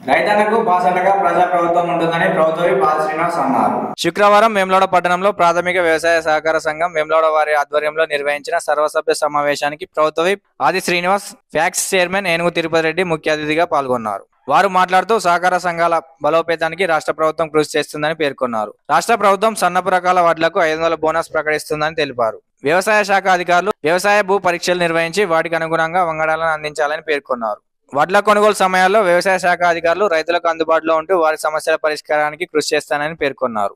రైతన్నకు బాసటగా ప్రజా ప్రభుత్వం ఉంటుందని ప్రభుత్వ బాల శ్రీనివాస్ అన్నారు శుక్రవారం వేములవాడ పట్టణంలో ప్రాథమిక వ్యవసాయ సహకార సంఘం వేములవాడ వారి ఆధ్వర్యంలో నిర్వహించిన సర్వసభ్య సమావేశానికి ప్రభుత్వ విప్ ఆది శ్రీనివాస్ ఫ్యాక్స్ చైర్మన్ ఏనుగు తిరుపతి రెడ్డి ముఖ్య అతిథిగా పాల్గొన్నారు వారు మాట్లాడుతూ సహకార సంఘాల బలోపేతానికి రాష్ట్ర ప్రభుత్వం కృషి చేస్తుందని పేర్కొన్నారు రాష్ట్ర ప్రభుత్వం సన్నపు రకాల వడ్లకు ఐదు వందల బోనస్ ప్రకటిస్తుందని తెలిపారు వ్యవసాయ శాఖ అధికారులు వ్యవసాయ భూ పరీక్షలు నిర్వహించి వాటికి అనుగుణంగా వంగడాలను అందించాలని పేర్కొన్నారు వడ్ల కొనుగోలు సమయాల్లో వ్యవసాయ శాఖ అధికారులు రైతులకు అందుబాటులో ఉంటూ వారి సమస్యల పరిష్కారానికి కృషి చేస్తానని పేర్కొన్నారు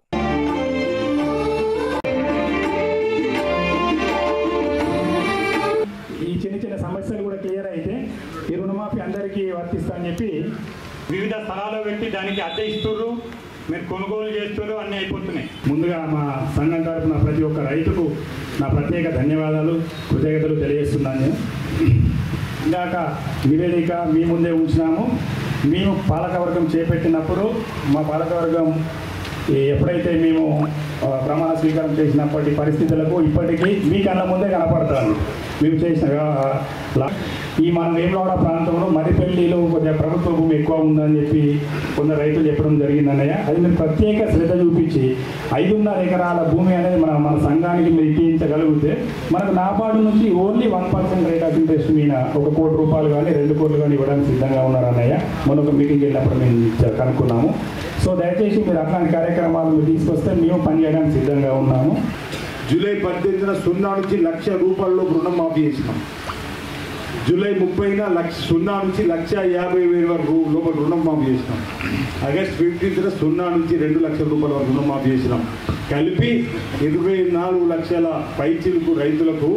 ఈ చిన్న చిన్న సమస్యలు కూడా క్లియర్ అయితే ఈ రుణమాఫీ అందరికీ వర్తిస్తా అని చెప్పి వివిధ స్థలాల్లో పెట్టి దానికి అద్దె ఇస్తుర్రు మీరు కొనుగోలు చేస్తుర్రు అన్నీ అయిపోతున్నాయి ముందుగా మా సంఘం తరపున ప్రతి ఒక్క రైతుకు నా ప్రత్యేక ధన్యవాదాలు కృతజ్ఞతలు తెలియజేస్తున్నాను నేను ఇందాక నివేదిక మీ ముందే ఉంచినాము మేము పాలకవర్గం చేపట్టినప్పుడు మా పాలకవర్గం ఈ ఎప్పుడైతే మేము ఆ, ప్రమాణ స్వీకారం చేసినప్పటి పరిస్థితులకు ఇప్పటికీ మీ కళ్ళ ముందే కనపడతాను మేము చేసిన ఆ, లా- ఈ మన వేములవాడ ప్రాంతంలో మరిపెల్లిలో కొద్దిగా ప్రభుత్వ భూమి ఎక్కువ ఉందని చెప్పి కొందరు రైతులు చెప్పడం జరిగింది అన్నయ్య అది మీరు ప్రత్యేక శ్రద్ధ చూపించి ఐదున్నర ఎకరాల భూమి అనేది మన మన సంఘానికి మీరు ఇప్పించగలిగితే మనకు నాబార్డు నుంచి only one percent rate of interest మీద ఒక కోటి రూపాయలు కానీ రెండు కోట్లు కానీ ఇవ్వడానికి సిద్ధంగా ఉన్నారు అన్నయ్య మొన్న ఒక మీటింగ్ వెళ్ళినప్పుడు మేము చ- కనుక్కున్నాము సో దయచేసి మీరు అట్లాంటి కార్యక్రమాలు మీరు తీసుకొస్తే మేము పనిచేయడానికి సిద్ధంగా ఉన్నాము జూలై పద్దెనిమిదిన సున్నా నుంచి లక్ష రూపాయల్లో రుణం మాఫీ చేసినాం జూలై ముప్పైన లక్ష సున్నా నుంచి లక్ష యాభై వేల వరకు లోపల రుణం మాఫీ చేసినాం ఆగస్ట్ ఫిఫ్టీన్త్న సున్నా నుంచి రెండు లక్షల రూపాయల వరకు రుణం మాఫీ చేసినాం కలిపి ఇరవై నాలుగు లక్షల పైచిలకు రైతులకు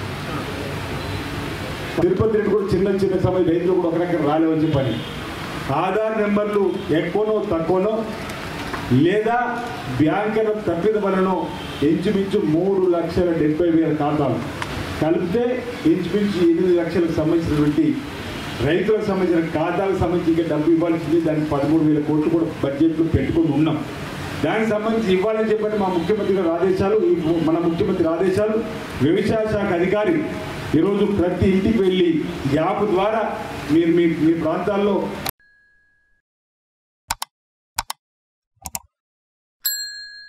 తిరుపతి రెడ్డి కూడా చిన్న చిన్న సమయం రైతులు కూడా ఒకరక్కడ రాలేవని చెప్పని ఆధార్ నెంబర్లు ఎక్కువనో తక్కువనో లేదా బ్యాంకుల తప్పిద వలనో ఇంచుమించు మూడు లక్షల డెబ్బై వేల ఖాతాలు కలిపితే ఇంచుమించు ఎనిమిది లక్షలకు సంబంధించినటువంటి రైతులకు సంబంధించిన ఖాతాలకు సంబంధించి ఇంకా డబ్బు ఇవ్వాల్సింది దానికి పదమూడు వేల కోట్లు కూడా బడ్జెట్లో పెట్టుకొని ఉన్నాం దానికి సంబంధించి ఇవ్వాలని చెప్పని మా ముఖ్యమంత్రి గారి ఆదేశాలు ఈ మన ముఖ్యమంత్రి ఆదేశాలు వ్యవసాయ శాఖ అధికారి ఈరోజు ప్రతి ఇంటికి వెళ్ళి యాప్ ద్వారా మీరు మీ మీ ప్రాంతాల్లో